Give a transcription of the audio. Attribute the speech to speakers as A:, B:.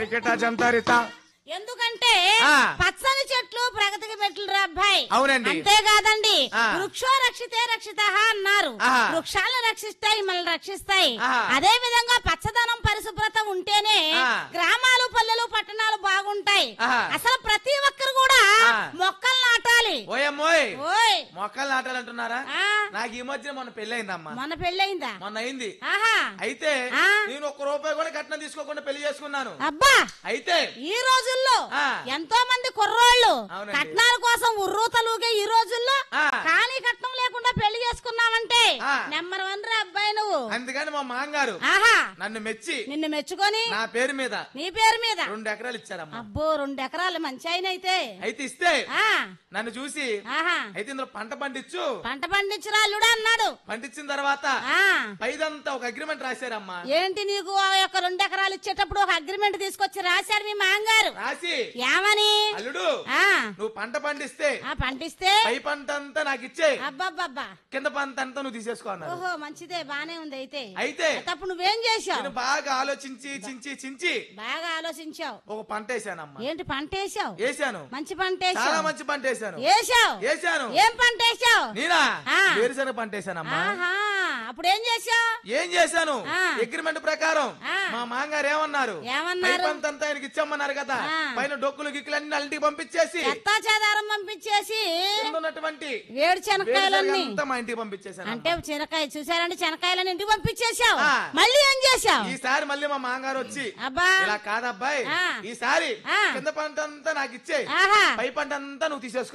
A: తరికిట జంతరిత
B: ఎందుకంటే
A: ఆ.
B: పచ్చని చెట్లు ప్రగతికి మెట్లు రా అబ్బాయి
A: అవునండి.
B: అంతేకాదండి
A: ఆ.
B: వృక్షో రక్షితే రక్షిత అన్నారు
A: ఆహా.
B: వృక్షాలను రక్షిస్తాయి మనల్ని రక్షిస్తాయి
A: ఆహా.
B: అదే విధంగా పచ్చదనం పరిశుభ్రత ఉంటేనే
A: ఆ.
B: గ్రామాలు పల్లెలు పట్టణాలు బాగుంటాయి
A: ఆహా.
B: అసలు ప్రతి ఒక్కరు కూడా
A: ఆ.
B: మొక్కలు నాటాలి
A: ఓయమ్మోయ్
B: ఓయ్
A: మొక్కలు నాటాలంటున్నారా
B: ఆ.
A: నాకు ఈ మధ్య మొన్న పెళ్ళయిందమ్మా
B: మొన్న పెళ్ళయిందా
A: మొన్న అయింది
B: ఆహా
A: అయితే
B: ఆ.
A: నేను ఒక్క రూపాయి కూడా కట్నం తీసుకోకుండా పెళ్లి చేసుకున్నాను
B: అబ్బా
A: అయితే
B: ఈ రోజుల్లో
A: ఆ.
B: ఎంతో మంది కుర్రోళ్ళు
A: అవునండి.
B: కట్నాల కోసం ఉర్రూతలుగే ఈ రోజుల్లో
A: ఆ.
B: కానీ కట్నం లేకుండా పెళ్లి చేసుకున్నావంటే
A: ఆ.
B: నెంబర్ వన్ రా అబ్బాయి నువ్వు
A: అందుకని మా మాంగారు
B: ఆహా
A: నన్ను మెచ్చి
B: నిన్ను మెచ్చుకొని
A: నా పేరు మీద
B: నీ పేరు మీద
A: రెండు ఎకరాలు ఇచ్చారమ్మా
B: అబ్బో రెండు ఎకరాలు మంచి ఆయన అయితే
A: అయితే ఇస్తే
B: ఆ
A: నన్ను చూసి
B: ఆహా
A: అయితే ఇందులో పంట పండించు
B: పంట పండించురా అల్లుడు అన్నాడు
A: పండించిన తర్వాత
B: ఆ
A: పైదంతా ఒక అగ్రిమెంట్ రాశారమ్మా
B: ఏంటి నీకు ఆ యొక్క రెండు ఎకరాలు ఇచ్చేటప్పుడు ఒక అగ్రిమెంట్ తీసుకొచ్చి రాశారు మీ మాంగారు
A: రాసి
B: ఏమని
A: అల్లుడు
B: ఆ
A: నువ్వు పంట పండిస్తే
B: ఆ పండిస్తే
A: పై పంట అంతా నాకు ఇచ్చే
B: అబ్బబ్బబ్బా
A: కింద పంట అంతా నువ్వు తీసేసుకో అన్నారు
B: ఓహో మంచిదే బానే ఉంది అయితే
A: అయితే
B: అప్పుడు నువ్వేం చేశావు
A: నేను బాగా ఆలోచించి చించి చించి
B: బాగా ఆలోచించావు
A: ఒక పంట వేసానమ్మా
B: ఏంటి పంట వేసావు
A: వేసాను
B: మంచి పంట
A: చాలా
B: వేసావు
A: మంచి పంట వేసాను
B: వేసావు
A: వేసాను
B: ఏం పంట వేసావు
A: నేనా
B: ఆ.
A: వేరుశనగ పంట వేసానమ్మా
B: ఆహా అప్పుడు ఏం చేసావు
A: ఏం చేశాను
B: ఆ.
A: అగ్రిమెంట్ ప్రకారం
B: ఆ.
A: మా మాంగారు ఏమన్నారు
B: ఏమన్నారు?
A: పై పంట అంతా ఆయనకి ఇచ్చామన్నారు కదా
B: ఆ.
A: పైన డొక్కులు గిక్కులు అన్ని అల్లింటికి పంపించేసి
B: చెత్తా చెదారం పంపించేసి
A: కింద ఉన్నటువంటి
B: వేడి శనక్కాయలన్నీ
A: అంతా మా ఇంటికి పంపించేశాను
B: అంటే శనక్కాయ చూసారంటే శనక్కాయలని ఇంటికి పంపించేసావు
A: ఆ.
B: మళ్ళీ ఏం చేసావు
A: ఈసారి మళ్ళీ మా మాంగారు వచ్చి
B: అబ్బా
A: ఇలా కాదబ్బాయి
B: ఆ.
A: ఈసారి
B: ఆ.
A: కింద పంట అంతా నాకు ఇచ్చే
B: ఆహా
A: పై పంట అంతా నువ్వు తీసేసుకో